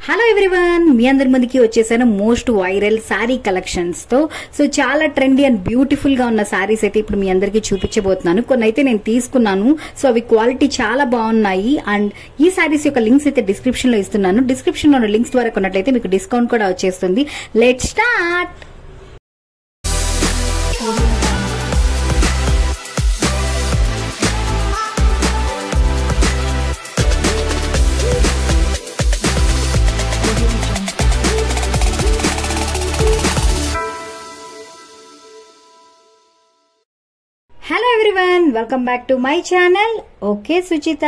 hello everyone మీ అందరి ముందుకి వచ్చేసాను మోస్ట్ వైరల్ శారీ కలెక్షన్స్ తో సో చాలా ట్రెండీ అండ్ బ్యూటిఫుల్ గా ఉన్న శారీస్ అయితే ఇప్పుడు మీ అందరికీ చూపించబోతున్నాను కొన్ని అయితే నేను తీసుకున్నాను సో అవి క్వాలిటీ చాలా బాగున్నాయి అండ్ ఈ శారీస్ యొక్క లింక్స్ అయితే డిస్క్రిప్షన్ లో ఇస్తున్నాను డిస్క్రిప్షన్ లో ఉన్న లింక్స్ ద్వారా కొన్నట్లయితే మీకు డిస్కౌంట్ కూడా వచ్చేస్తుంది let start hello everyone welcome back to my channel okay Suchita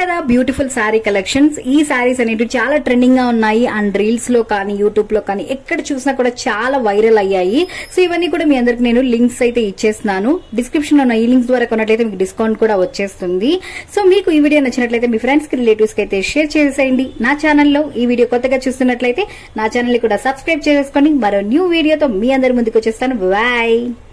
కదా బ్యూటిఫుల్ శారీ కలెక్షన్స్ ఈ శారీస్ అనేవి చాలా ట్రెండింగ్ గా ఉన్నాయి అండ్ రీల్స్ లో కానీ యూట్యూబ్ లో కానీ ఎక్కడ చూసినా కూడా చాలా వైరల్ అయ్యాయి సో ఇవన్నీ కూడా మీ అందరికి నేను లింక్స్ అయితే ఇచ్చేస్తున్నాను డిస్క్రిప్షన్ లో ఉన్న ఈ లింక్స్ ద్వారా కొన్నట్లయితే మీకు డిస్కౌంట్ కూడా వచ్చేస్తుంది సో మీకు ఈ వీడియో నచ్చినట్లయితే మీ ఫ్రెండ్స్ కి రిలేటివ్స్ కి అయితే షేర్ చేసేయండి నా ఛానల్లో ఈ వీడియో కొత్తగా చూస్తున్నట్లయితే నా ఛానల్ ని కూడా సబ్స్క్రైబ్ చేసుకోండి మరో న్యూ వీడియోతో మీ అందరి ముందుకు వచ్చేస్తాను బాయ్